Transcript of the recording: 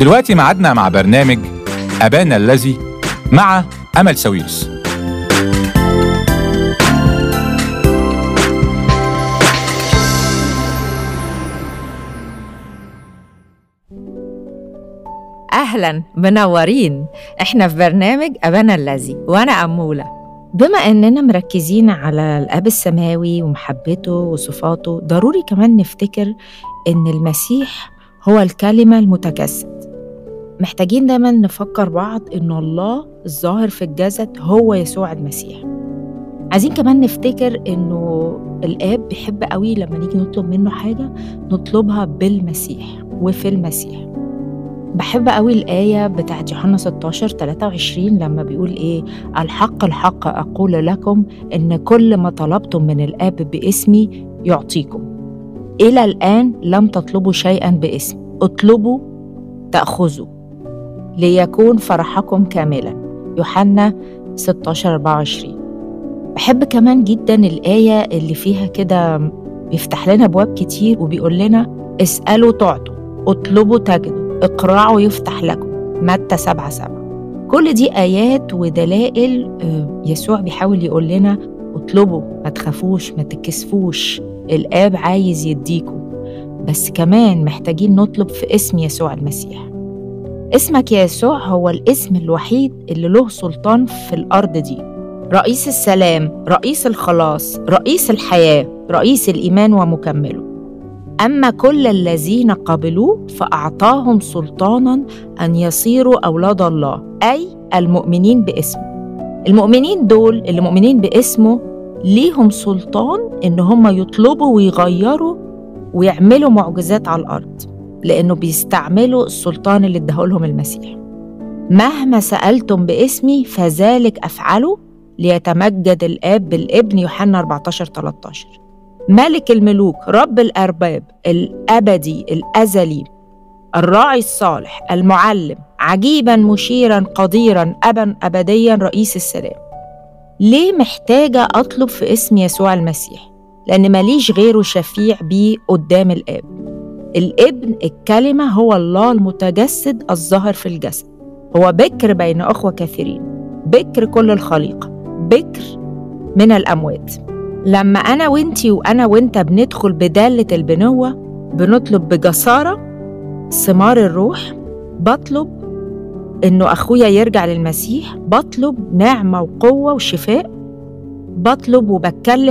دلوقتي معادنا مع برنامج أبانا الذي مع أمل ساويرس أهلا منورين إحنا في برنامج أبانا الذي وأنا أمولة بما إننا مركزين على الأب السماوي ومحبته وصفاته ضروري كمان نفتكر إن المسيح هو الكلمة المتجسد محتاجين دايما نفكر بعض إن الله الظاهر في الجسد هو يسوع المسيح عايزين كمان نفتكر إنه الآب بيحب قوي لما نيجي نطلب منه حاجة نطلبها بالمسيح وفي المسيح بحب قوي الآية بتاعت يوحنا 16 23 لما بيقول إيه الحق الحق أقول لكم إن كل ما طلبتم من الآب باسمي يعطيكم إلى الآن لم تطلبوا شيئا باسمي اطلبوا تأخذوا ليكون فرحكم كاملا يوحنا 16 24 بحب كمان جدا الآية اللي فيها كده بيفتح لنا أبواب كتير وبيقول لنا اسألوا تعطوا اطلبوا تجدوا اقرعوا يفتح لكم متى سبعة سبعة كل دي آيات ودلائل يسوع بيحاول يقول لنا اطلبوا ما تخافوش ما تكسفوش الآب عايز يديكم بس كمان محتاجين نطلب في اسم يسوع المسيح اسمك يا يسوع هو الاسم الوحيد اللي له سلطان في الأرض دي رئيس السلام رئيس الخلاص رئيس الحياة رئيس الإيمان ومكمله أما كل الذين قبلوه فأعطاهم سلطانا أن يصيروا أولاد الله أي المؤمنين باسمه المؤمنين دول اللي مؤمنين باسمه ليهم سلطان إن هم يطلبوا ويغيروا ويعملوا معجزات على الأرض لأنه بيستعملوا السلطان اللي اداهولهم المسيح مهما سألتم باسمي فذلك أفعله ليتمجد الآب بالابن يوحنا 14 13 ملك الملوك رب الأرباب الأبدي الأزلي الراعي الصالح المعلم عجيبا مشيرا قديرا أبا أبديا رئيس السلام ليه محتاجة أطلب في اسم يسوع المسيح؟ لأن ماليش غيره شفيع بيه قدام الآب الابن الكلمة هو الله المتجسد الظاهر في الجسد هو بكر بين أخوة كثيرين بكر كل الخليقة بكر من الأموات لما أنا وإنتي وأنا وإنت بندخل بدالة البنوة بنطلب بجسارة ثمار الروح بطلب إنه أخويا يرجع للمسيح بطلب نعمة وقوة وشفاء بطلب وبتكلم